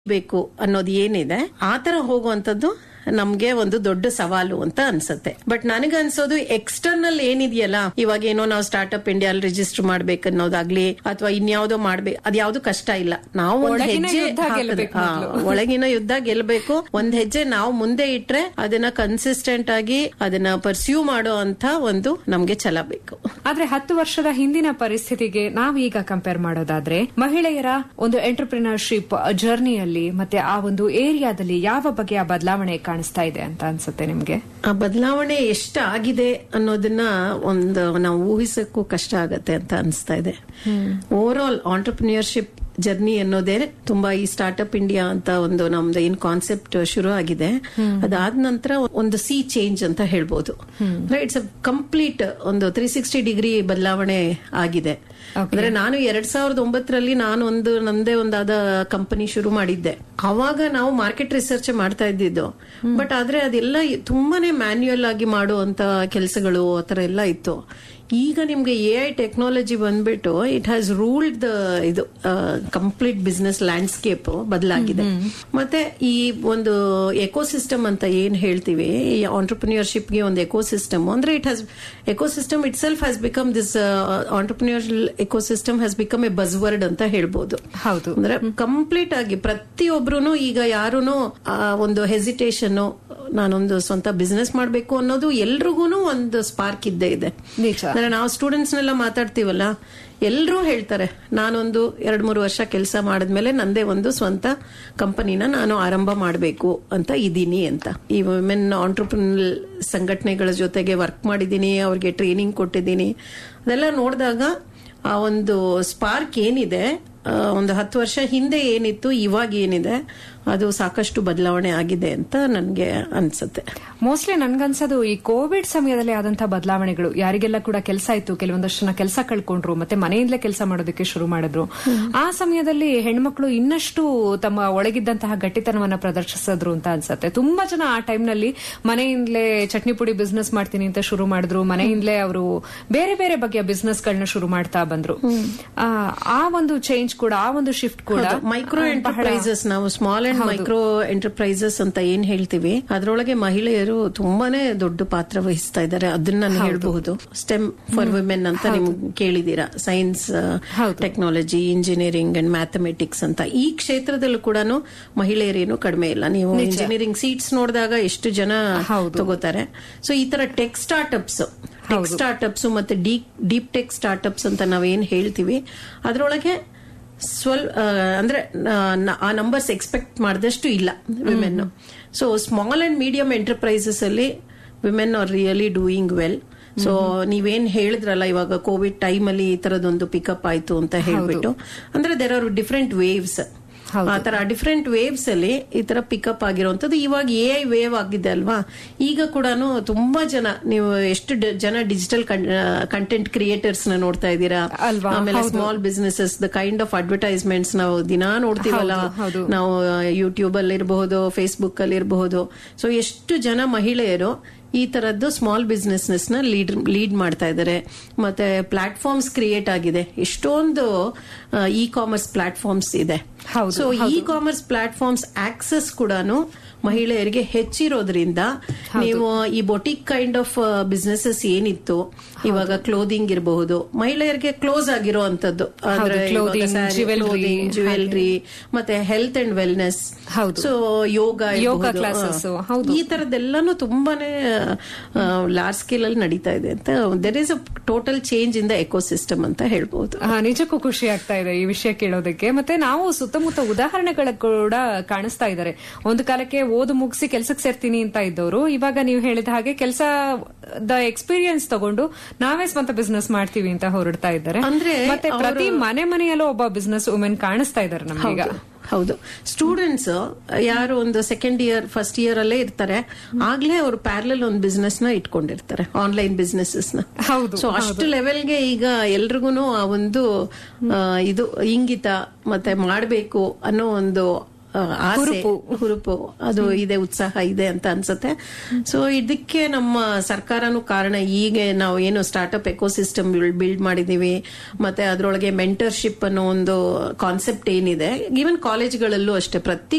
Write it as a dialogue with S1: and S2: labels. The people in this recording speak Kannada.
S1: ಬೇಕು ಅನ್ನೋದು ಏನಿದೆ ಆತರ ಹೋಗುವಂತದ್ದು ನಮ್ಗೆ ಒಂದು ದೊಡ್ಡ ಸವಾಲು ಅಂತ ಅನ್ಸುತ್ತೆ ಬಟ್ ನನಗೆ ಅನ್ಸೋದು ಎಕ್ಸ್ಟರ್ನಲ್ ಏನಿದೆಯಲ್ಲ ಇವಾಗ ಏನೋ ನಾವು ಸ್ಟಾರ್ಟ್ಅಪ್ ಇಂಡಿಯಾ ರಿಜಿಸ್ಟರ್ ಮಾಡ್ಬೇಕು ಅನ್ನೋದಾಗ್ಲಿ ಅಥವಾ ಇನ್ಯಾವುದೋ ಮಾಡ್ಬೇಕು ಅದ್ಯಾವ್ದು ಕಷ್ಟ ಇಲ್ಲ ನಾವು ಒಂದ್
S2: ಒಳಗಿನ
S1: ಹೆಜ್ಜೆ
S2: ಯುದ್ಧ
S1: ಹಾಕಿದ್ರೆ-
S2: ಗೆಲ್ಬೇಕು
S1: ಹಾ,
S2: ಮೊದ್ಲು.
S1: ಒಳಗಿನ ಯುದ್ಧ ಗೆಲ್ಬೇಕು ಒಂದ್ ಹೆಜ್ಜೆ ನಾವು ಮುಂದೆ ಇಟ್ರೆ ಅದನ್ನ ಕನ್ಸಿಸ್ಟೆಂಟ್ ಆಗಿ ಅದನ್ನ ಪರ್ಸ್ಯೂ ಮಾಡೋ ಅಂತ ಒಂದು ನಮ್ಗೆ ಛಲ ಬೇಕು
S2: ಆದ್ರೆ ಹತ್ತು ವರ್ಷದ ಹಿಂದಿನ ಪರಿಸ್ಥಿತಿಗೆ ನಾವೀಗ ಕಂಪೇರ್ ಮಾಡೋದಾದ್ರೆ ಮಹಿಳೆಯರ ಒಂದು ಎಂಟರ್ಪ್ರಿನರ್ಶಿಪ್ ಜರ್ನಿಯಲ್ಲಿ ಮತ್ತೆ ಆ ಒಂದು ಏರಿಯಾದಲ್ಲಿ ಯಾವ ಬಗೆಯ ಬದಲಾವಣೆ ಕಾಣಿಸ್ತಾ ಇದೆ ಅಂತ ಅನ್ಸುತ್ತೆ ನಿಮ್ಗೆ
S1: ಆ ಬದಲಾವಣೆ ಎಷ್ಟಾಗಿದೆ ಅನ್ನೋದನ್ನ ಒಂದು ನಾವು ಊಹಿಸಕ್ಕೂ ಕಷ್ಟ ಆಗತ್ತೆ ಅಂತ ಅನಿಸ್ತಾ ಇದೆ ಓವರ್ ಆಲ್ ಆಂಟರ್ಪ್ರಿನಿಯರ್ಶಿಪ್ ಜರ್ನಿ ಅನ್ನೋದೇ ತುಂಬಾ ಈ ಸ್ಟಾರ್ಟ್ಅಪ್ ಇಂಡಿಯಾ ಅಂತ ಒಂದು ನಮ್ದು ಏನ್ ಕಾನ್ಸೆಪ್ಟ್ ಶುರು ಆಗಿದೆ ಅದಾದ ನಂತರ ಒಂದು ಸಿ ಚೇಂಜ್ ಅಂತ ಹೇಳ್ಬೋದು ಇಟ್ಸ್ ಅ ಕಂಪ್ಲೀಟ್ ಒಂದು ತ್ರೀ ಸಿಕ್ಸ್ಟಿ ಡಿಗ್ರಿ ಬದಲಾವಣೆ ಆಗಿದೆ ಅಂದ್ರೆ ನಾನು ಎರಡ್ ಸಾವಿರದ ಒಂಬತ್ತರಲ್ಲಿ ನಾನು ಒಂದು ನಂದೇ ಒಂದಾದ ಕಂಪನಿ ಶುರು ಮಾಡಿದ್ದೆ ಅವಾಗ ನಾವು ಮಾರ್ಕೆಟ್ ರಿಸರ್ಚ್ ಮಾಡ್ತಾ ಇದ್ದಿದ್ದು ಬಟ್ ಆದ್ರೆ ಅದೆಲ್ಲ ತುಂಬಾನೇ ಮ್ಯಾನ್ಯುಯಲ್ ಆಗಿ ಮಾಡುವಂತ ಕೆಲಸಗಳು ಆತರ ಎಲ್ಲ ಇತ್ತು ಈಗ ನಿಮ್ಗೆ ಎ ಐ ಟೆಕ್ನಾಲಜಿ ಬಂದ್ಬಿಟ್ಟು ಇಟ್ ಹ್ಯಾಸ್ ರೂಲ್ಡ್ ದ ಇದು ಕಂಪ್ಲೀಟ್ ಬಿಸ್ನೆಸ್ ಲ್ಯಾಂಡ್ಸ್ಕೇಪ್ ಬದಲಾಗಿದೆ ಮತ್ತೆ ಈ ಒಂದು ಎಕೋಸಿಸ್ಟಮ್ ಅಂತ ಏನ್ ಹೇಳ್ತೀವಿ ಈ ಆಂಟರ್ಪ್ರಿನಿಯರ್ಶಿಪ್ ಗೆ ಒಂದು ಎಕೋಸಿಸ್ಟಮ್ ಅಂದ್ರೆ it has ecosystem itself has become this entrepreneur ecosystem has become a buzzword ಅಂತ ಹೇಳ್ಬೋದು
S2: ಹೌದು
S1: ಅಂದ್ರೆ ಕಂಪ್ಲೀಟ್ ಆಗಿ ಪ್ರತಿಯೊಬ್ರು ಈಗ ಯಾರೂನು ಆ ಒಂದು ಹೆಸಿಟೇಷನ್ ನಾನೊಂದು ಸ್ವಂತ ಬಿಸ್ನೆಸ್ ಮಾಡ್ಬೇಕು ಅನ್ನೋದು ಎಲ್ರಿಗೂ ಒಂದು ಸ್ಪಾರ್ಕ್ ಇದ್ದೇ ಇದೆ
S2: ನಿಜ
S1: ಅಂದ್ರೆ ನಾವು ಸ್ಟೂಡೆಂಟ್ಸ್ ನೆಲ್ಲ ಮಾತಾಡ್ತೀವಲ್ಲ ಎಲ್ಲರೂ ಹೇಳ್ತಾರೆ ನಾನೊಂದು ಎರಡ್ ಮೂರು ವರ್ಷ ಕೆಲಸ ಮಾಡಿದ್ಮೇಲೆ ನಂದೇ ಒಂದು ಸ್ವಂತ ಕಂಪನಿನ ನಾನು ಆರಂಭ ಮಾಡಬೇಕು ಅಂತ ಇದ್ದೀನಿ ಅಂತ ಈ ವುಮೆನ್ ಆಂಟ್ರಪ್ರಿನಲ್ ಸಂಘಟನೆಗಳ ಜೊತೆಗೆ ವರ್ಕ್ ಮಾಡಿದ್ದೀನಿ ಅವ್ರಿಗೆ ಟ್ರೈನಿಂಗ್ ಕೊಟ್ಟಿದ್ದೀನಿ ಅದೆಲ್ಲ ನೋಡಿದಾಗ ಆ ಒಂದು ಸ್ಪಾರ್ಕ್ ಏನಿದೆ ಆ, ಒಂದು ಹತ್ತು ವರ್ಷ ಹಿಂದೆ ಏನಿತ್ತು ಇವಾಗ ಏನಿದೆ ಅದು ಸಾಕಷ್ಟು ಬದಲಾವಣೆ ಆಗಿದೆ ಅಂತ ನನಗೆ ಅನ್ಸುತ್ತೆ
S2: ಮೋಸ್ಟ್ಲಿ ನನ್ಗನ್ಸೋದು ಈ ಕೋವಿಡ್ ಸಮಯದಲ್ಲಿ ಆದಂತಹ ಬದಲಾವಣೆಗಳು ಯಾರಿಗೆಲ್ಲ ಕೂಡ ಕೆಲಸ ಇತ್ತು ಕೆಲವೊಂದಷ್ಟು ಜನ ಕೆಲಸ ಕಳ್ಕೊಂಡ್ರು ಮತ್ತೆ ಮನೆಯಿಂದಲೇ ಕೆಲಸ ಮಾಡೋದಕ್ಕೆ ಶುರು ಮಾಡಿದ್ರು ಆ ಸಮಯದಲ್ಲಿ ಹೆಣ್ಮಕ್ಳು ಇನ್ನಷ್ಟು ತಮ್ಮ ಒಳಗಿದ್ದಂತಹ ಗಟ್ಟಿತನವನ್ನ ಪ್ರದರ್ಶಿಸಿದ್ರು ಅಂತ ಅನ್ಸತ್ತೆ ತುಂಬಾ ಜನ ಆ ಟೈಮ್ನಲ್ಲಿ ಮನೆಯಿಂದಲೇ ಚಟ್ನಿ ಪುಡಿ ಬಿಸ್ನೆಸ್ ಮಾಡ್ತೀನಿ ಅಂತ ಶುರು ಮಾಡಿದ್ರು ಮನೆಯಿಂದಲೇ ಅವರು ಬೇರೆ ಬೇರೆ ಬಗೆಯ ಬಿಸ್ನೆಸ್ ಗಳನ್ನ ಶುರು ಮಾಡ್ತಾ ಬಂದ್ರು ಆ, ಆ ಒಂದು ಚೇಂಜ್ ಕೂಡ ಆ ಒಂದು ಶಿಫ್ಟ್ ಕೂಡ
S1: ಮೈಕ್ರೋ
S2: ಆ, ಬಹಳ-
S1: ಎಂಟರ್ಪ್ರೈಸಸ್ ನಾವು ಸ್ಮಾಲ್ ಅಂಡ್ ಮೈಕ್ರೋ ಎಂಟರ್ಪ್ರೈಸಸ್ ಅಂತ ಏನ್ ಹೇಳ್ತೀವಿ ಅದರೊಳಗೆ ಮಹಿಳೆಯರು ತುಂಬಾನೇ ದೊಡ್ಡ ಪಾತ್ರ ವಹಿಸ್ತಾ ಇದ್ದಾರೆ ಅದನ್ನ ನಾನು ಹೇಳ್ಬಹುದು ಸ್ಟೆಮ್ ಫಾರ್ ವಿಮೆನ್ ಅಂತ ನಿಮ್ಗೆ ಕೇಳಿದೀರಾ science technology engineering and mathematics ಅಂತ ಈ ಕ್ಷೇತ್ರದಲ್ಲೂ ಕೂಡ ಮಹಿಳೆಯರೇನು ಕಡಿಮೆ ಇಲ್ಲ ನೀವು ಇಂಜಿನಿಯರಿಂಗ್ ಸೀಟ್ಸ್ ನೋಡಿದಾಗ ಎಷ್ಟು ಜನ
S2: ಹೌದು.
S1: ತಗೋತಾರೆ ಸೊ ಈ ತರ ಟೆಕ್ ಸ್ಟಾರ್ಟ್ಅಪ್ಸ್ ಟೆಕ್ ಸ್ಟಾರ್ಟ್ಅಪ್ಸ್ ಮತ್ತೆ ಡೀಪ್ ಡೀಪ್ ಟೆಕ್ ಸ್ಟಾರ್ಟ್ಅಪ್ಸ್ ಅಂತ ನಾವೇನ್ ಹೇಳ್ತೀವಿ ಅದರೊಳಗೆ ಸ್ವಲ್ ಆ, ಅಂದ್ರೆ ನ- ನ- ಆ ನಂಬರ್ಸ್ ಎಕ್ಸ್ಪೆಕ್ಟ್ ಮಾಡಿದಷ್ಟು ಇಲ್ಲ women so small and medium enterprises ಅಲ್ಲಿ women are really doing well so ನೀವೇನ್ ಹೇಳಿದ್ರಲ್ಲ ಇವಾಗ ಕೋವಿಡ್ ಟೈಮ್ ಅಲ್ಲಿ ಈ ತರದೊಂದು ಪಿಕಪ್ ಆಯ್ತು ಅಂತ ಹೇಳ್ಬಿಟ್ಟು ಅಂದ್ರೆ ದೇರ್ ಆರ್ ಡಿಫ್ರೆಂಟ್ ವೇವ್ಸ್ ಆ ತರ ಡಿಫ್ರೆಂಟ್ ವೇವ್ಸ್ ಅಲ್ಲಿ ಈ ತರ ಪಿಕಪ್ ಆಗಿರುವಂತದ್ದು ಇವಾಗ ಎ ಐ ವೇವ್ ಆಗಿದೆ ಅಲ್ವಾ ಈಗ ಕೂಡ ತುಂಬಾ ಜನ ನೀವು ಎಷ್ಟು ಡ- ಜನ ಡಿಜಿಟಲ್ ಕಂಟೆಂಟ್ ಕ್ರಿಯೇಟರ್ಸ್ ನ ನೋಡ್ತಾ ಇದ್ದೀರಾ
S2: ಅಲ್ವಾ?
S1: ಆಮೇಲೆ small businesses the kind of advertisements ನಾವು ದಿನಾ ನೋಡ್ತೀವಲ್ಲ
S2: ಹೌದು, ಹೌದು.
S1: ನಾವು ಯೂಟ್ಯೂಬ್ ಅಲ್ಲಿ ಇರಬಹುದು ಫೇಸ್ಬುಕ್ ಅಲ್ಲಿ ಇರಬಹುದು ಸೊ ಎಷ್ಟು ಜನ ಮಹಿಳೆಯರು ಈ ತರದ್ದು ಸ್ಮಾಲ್ ಬಿಸ್ನೆಸ್ ನ ಲೀಡ್ ಲೀಡ್ ಮಾಡ್ತಾ ಇದ್ದಾರೆ ಮತ್ತೆ ಪ್ಲಾಟ್ಫಾರ್ಮ್ಸ್ ಕ್ರಿಯೇಟ್ ಆಗಿದೆ ಎಷ್ಟೊಂದು ಇ ಕಾಮರ್ಸ್ ಪ್ಲಾಟ್ಫಾರ್ಮ್ಸ್ ಇದೆ
S2: ಹೌದು,
S1: so e commerce platforms access ಕೂಡ ಮಹಿಳೆಯರಿಗೆ ಹೆಚ್ಚಿರೋದ್ರಿಂದ ನೀವು ಈ ಬೊಟಿಕ್ ಕೈಂಡ್ ಆಫ್ ಬಿಸ್ನೆಸಸ್ ಏನಿತ್ತು ಇವಾಗ ಕ್ಲೋದಿಂಗ್ ಇರಬಹುದು ಮಹಿಳೆಯರಿಗೆ ಕ್ಲೋಸ್ ಆಗಿರೋ ಅಂತದ್ದು
S2: clothing, jewelry,
S1: ಜ್ಯುವೆಲ್ರಿ ಮತ್ತೆ ಹೆಲ್ತ್ ಅಂಡ್ ವೆಲ್ನೆಸ್
S2: ಹೌದು.
S1: ಸೊ ಯೋಗ
S2: ಯೋಗ
S1: ಇರ್ಬಹುದು.
S2: classes,
S1: ಆ,
S2: ಹೌದು.
S1: ಈ ತರದೆಲ್ಲಾನು ತುಂಬಾನೇ ಲಾರ್ಜ್ ಸ್ಕೇಲ್ ಅಲ್ಲಿ ನಡೀತಾ ಇದೆ ಅಂತ there is a total change in the ecosystem ಅಂತ ಹೇಳ್ಬಹುದು
S2: ಆ, ನಿಜಕ್ಕೂ ಖುಷಿ ಆಗ್ತಾ ಇದೆ ಈ ವಿಷಯ ಕೇಳೋದಕ್ಕೆ ಮತ್ತೆ ನಾವು ಸುತ್ತಮುತ್ತ ಉದಾಹರಣೆಗಳ ಕೂಡ ಕಾಣಿಸ್ತಾ ಇದ್ದಾರೆ ಒಂದು ಕಾಲಕ್ಕೆ ಓದು ಮುಗಿಸಿ ಕೆಲ್ಸಕ್ಕೆ ಸೇರ್ತೀನಿ ಅಂತ ಇದ್ದವರು ಇವಾಗ ನೀವು ಹೇಳಿದ ಹಾಗೆ ಕೆಲಸದ ಎಕ್ಸ್ಪೀರಿಯನ್ಸ್ ತಗೊಂಡು ನಾವೇ ಸ್ವಂತ ಬಿಸ್ನೆಸ್ ಮಾಡ್ತೀವಿ ಅಂತ ಹೊರಡ್ತಾ ಇದ್ದಾರೆ
S1: ಅಂದ್ರೆ
S2: ಮತ್ತೆ ಪ್ರತಿ ಮನೆ ಮನೆಯಲ್ಲೂ ಒಬ್ಬ ಬಿಸ್ನೆಸ್ ವುಮೆನ್ ಕಾಣಿಸ್ತಾ ಇದ್ದಾರೆ ನಮಗೀಗ
S1: ಹೌದು ಸ್ಟೂಡೆಂಟ್ಸ್ ಯಾರು ಒಂದು ಸೆಕೆಂಡ್ ಇಯರ್ ಫಸ್ಟ್ ಇಯರ್ ಅಲ್ಲೇ ಇರ್ತಾರೆ ಆಗ್ಲೇ ಅವರು ಪ್ಯಾರಲಲ್ ಒಂದು ಬಿಸ್ನೆಸ್ ನ ಇಟ್ಕೊಂಡಿರ್ತಾರೆ ಆನ್ಲೈನ್ ಬಿಸ್ನೆಸಸ್ ನ
S2: ಹೌದು,
S1: ಸೊ ಅಷ್ಟು ಲೆವೆಲ್ಗೆ ಈಗ ಎಲ್ರಿಗೂ ಆ ಒಂದು ಆ, ಇದು ಇಂಗಿತ ಮತ್ತೆ ಮಾಡಬೇಕು ಅನ್ನೋ ಒಂದು ಆ, ಆಸೆ ಹುರುಪು ಅದು ಇದೆ ಉತ್ಸಾಹ ಇದೆ ಅಂತ ಅನ್ಸುತ್ತೆ ಸೊ ಇದಕ್ಕೆ ನಮ್ಮ ಸರ್ಕಾರನು ಕಾರಣ ಈಗ ನಾವು ಏನು ಸ್ಟಾರ್ಟ್ಅಪ್ ಎಕೋಸಿಸ್ಟಮ್ ಬಿಲ್ಡ್ ಮಾಡಿದೀವಿ ಮತ್ತೆ ಅದರೊಳಗೆ ಮೆಂಟರ್ಶಿಪ್ ಅನ್ನೋ ಒಂದು ಕಾನ್ಸೆಪ್ಟ್ ಏನಿದೆ ಈವನ್ ಕಾಲೇಜ್ಗಳಲ್ಲೂ ಅಷ್ಟೇ ಪ್ರತಿ